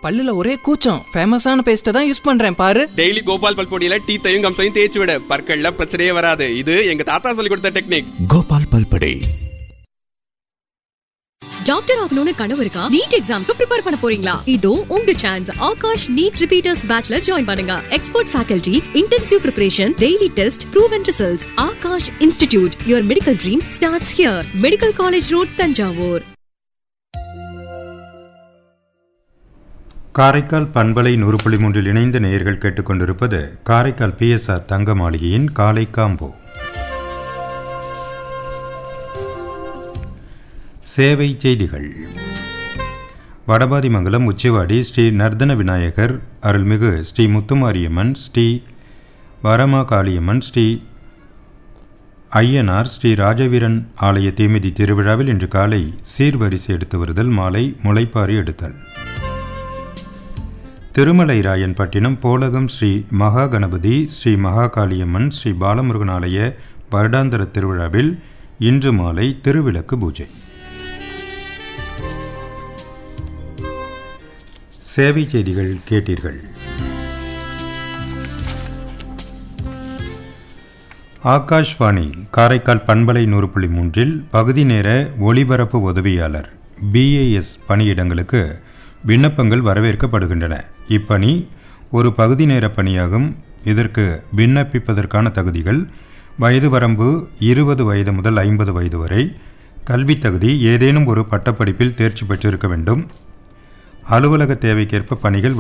பல்லுல ஒரே கூச்சம் ஃபேமஸான பேஸ்ட்டை தான் யூஸ் பண்றேன் பாரு டெய்லி கோபால் பல்பொடியில டீத்தையும் கம்சையும் தேய்ச்சி விட பற்கள்ல பிரச்சனையே வராது இது எங்க தாத்தா சொல்லி கொடுத்த டெக்னிக் கோபால் பல்படே டாக்டர் ஆகணும்னு கனவு இருக்கா நீட் எக்ஸாம்க்கு ப்ரிப்பேர் பண்ண போறீங்களா இதோ உங்க சான்ஸ் ஆகாஷ் நீட் ரிப்பீட்டர்ஸ் பேட்ச்ல ஜாயின் பண்ணுங்க expert faculty intensive preparation daily test proven results Aakash institute your medical dream starts here medical college road Thanjavur Karaikal பண்பலை நூறு புள்ளி மூன்றில் இணைந்த நேயர்கள் கேட்டுக்கொண்டிருப்பது காரைக்கால் பிஎஸ்ஆர் தங்க மாளிகையின் காலை காம்போ சேவை செய்திகள் வடபாதிமங்கலம் உச்சிவாடி ஸ்ரீ நர்தன விநாயகர் அருள்மிகு ஸ்ரீ முத்துமாரியம்மன் ஸ்ரீ வரமா காளியம்மன் ஸ்ரீ ஐயனார் ஸ்ரீ ராஜவீரன் ஆலய தீமிதி திருவிழாவில் இன்று காலை சீர்வரிசை எடுத்து வருதல் மாலை முளைப்பாரி எடுத்தல் திருமலை ராயன்பட்டினம் போலகம் ஸ்ரீ மகா கணபதி ஸ்ரீ மகாகாளியம்மன் ஸ்ரீ பாலமுருகன் ஆலய வருடாந்திர திருவிழாவில் இன்று மாலை திருவிளக்கு பூஜை சேவை செய்திகள் கேட்டீர்கள் ஆகாஷ்வாணி காரைக்கால் பண்பலை நூறு புள்ளி மூன்றில் பகுதி நேர ஒளிபரப்பு உதவியாளர் பிஏஎஸ் பணியிடங்களுக்கு விண்ணப்பங்கள் வரவேற்கப்படுகின்றன இப்பணி ஒரு பகுதி நேர பணியாகும் இதற்கு விண்ணப்பிப்பதற்கான தகுதிகள் வயது வரம்பு இருபது வயது முதல் ஐம்பது வயது வரை கல்வித் தகுதி ஏதேனும் ஒரு பட்டப்படிப்பில் தேர்ச்சி பெற்றிருக்க வேண்டும் அலுவலக தேவைக்கேற்ப பணிகள்